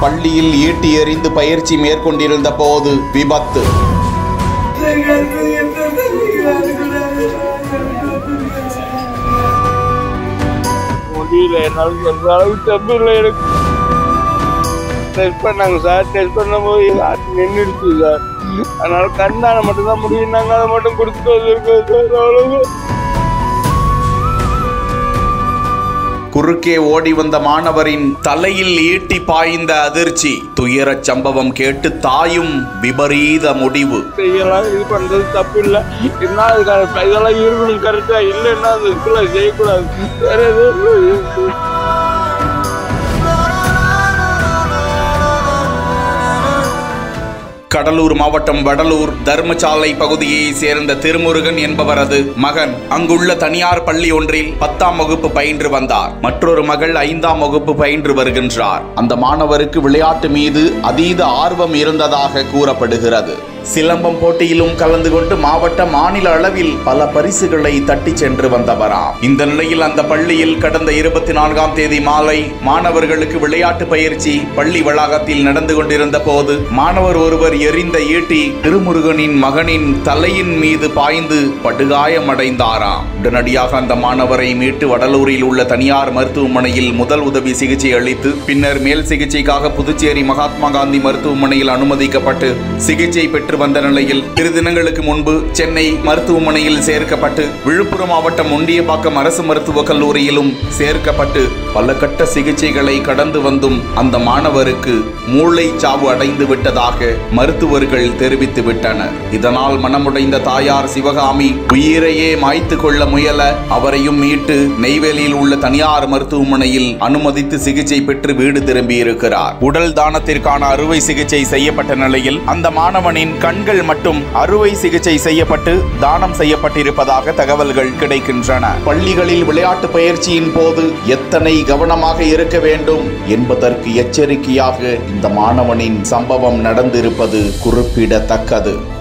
பள்ளியில் ஈட்டி எறிந்து பயிற்சி மேற்கொண்டிருந்த போது விபத்து முடியல என்னால் சொல்ற அளவுக்கு தப்பு இல்லை எனக்கு டெஸ்ட் பண்ணாங்க சார் டெஸ்ட் பண்ணும்போது ஹார்ட் நின்றுடுச்சு சார் அதனால கண்ணால மட்டும்தான் முடியும்னாங்க அதை மட்டும் கொடுத்துட்டு வந்திருக்கோம் சார் அவ்வளவுதான் குறுக்கே ஓடி வந்த மாணவரின் தலையில் ஈட்டி பாய்ந்த அதிர்ச்சி துயரச் சம்பவம் கேட்டு தாயும் விபரீத முடிவு செய்யலாம் இது பண்றது தப்பு இல்லை என்ன அதுக்கான இதெல்லாம் இருக்கணும் கரெக்டா இல்லைன்னா அது இருக்குல்ல செய்யக்கூடாது வேற எதுவும் கடலூர் மாவட்டம் வடலூர் தர்மசாலை பகுதியை சேர்ந்த திருமுருகன் என்பவரது மகன் அங்குள்ள தனியார் பள்ளி ஒன்றில் பத்தாம் வகுப்பு பயின்று வந்தார் மற்றொரு மகள் ஐந்தாம் வகுப்பு பயின்று வருகின்றார் அந்த மாணவருக்கு விளையாட்டு மீது அதீத ஆர்வம் இருந்ததாக கூறப்படுகிறது சிலம்பம் போட்டியிலும் கலந்து கொண்டு மாவட்ட மாநில அளவில் பல பரிசுகளை தட்டி சென்று வந்தவராம் இந்த நிலையில் அந்த பள்ளியில் கடந்த இருபத்தி நான்காம் தேதி மாலை மாணவர்களுக்கு விளையாட்டு பயிற்சி பள்ளி வளாகத்தில் நடந்து கொண்டிருந்த போது மாணவர் ஒருவர் எறிந்த ஈட்டி திருமுருகனின் மகனின் தலையின் மீது பாய்ந்து படுகாயமடைந்தாராம் உடனடியாக அந்த மாணவரை மீட்டு வடலூரில் உள்ள தனியார் மருத்துவமனையில் முதல் உதவி சிகிச்சை அளித்து பின்னர் மேல் சிகிச்சைக்காக புதுச்சேரி மகாத்மா காந்தி மருத்துவமனையில் அனுமதிக்கப்பட்டு சிகிச்சை பெற்று வந்த நிலையில் இரு தினங்களுக்கு முன்பு சென்னை மருத்துவமனையில் சேர்க்கப்பட்டு விழுப்புரம் மாவட்டம் முண்டியப்பாக்கம் அரசு மருத்துவக் கல்லூரியிலும் சேர்க்கப்பட்டு பல கட்ட சிகிச்சைகளை கடந்து வந்தும் அந்த மாணவருக்கு மூளை சாவு அடைந்து விட்டதாக மருத்துவர்கள் தெரிவித்து விட்டனர் இதனால் மனமுடைந்த தாயார் சிவகாமி உயிரையே மாய்த்து கொள்ள முயல அவரையும் மீட்டு நெய்வேலியில் உள்ள தனியார் மருத்துவமனையில் அனுமதித்து சிகிச்சை பெற்று வீடு திரும்பியிருக்கிறார் உடல் தானத்திற்கான அறுவை சிகிச்சை செய்யப்பட்ட நிலையில் அந்த மாணவனின் கண்கள் மட்டும் அறுவை சிகிச்சை செய்யப்பட்டு தானம் செய்யப்பட்டிருப்பதாக தகவல்கள் கிடைக்கின்றன பள்ளிகளில் விளையாட்டு பயிற்சியின் போது எத்தனை கவனமாக இருக்க வேண்டும் என்பதற்கு எச்சரிக்கையாக இந்த மாணவனின் சம்பவம் நடந்திருப்பது குறிப்பிடத்தக்கது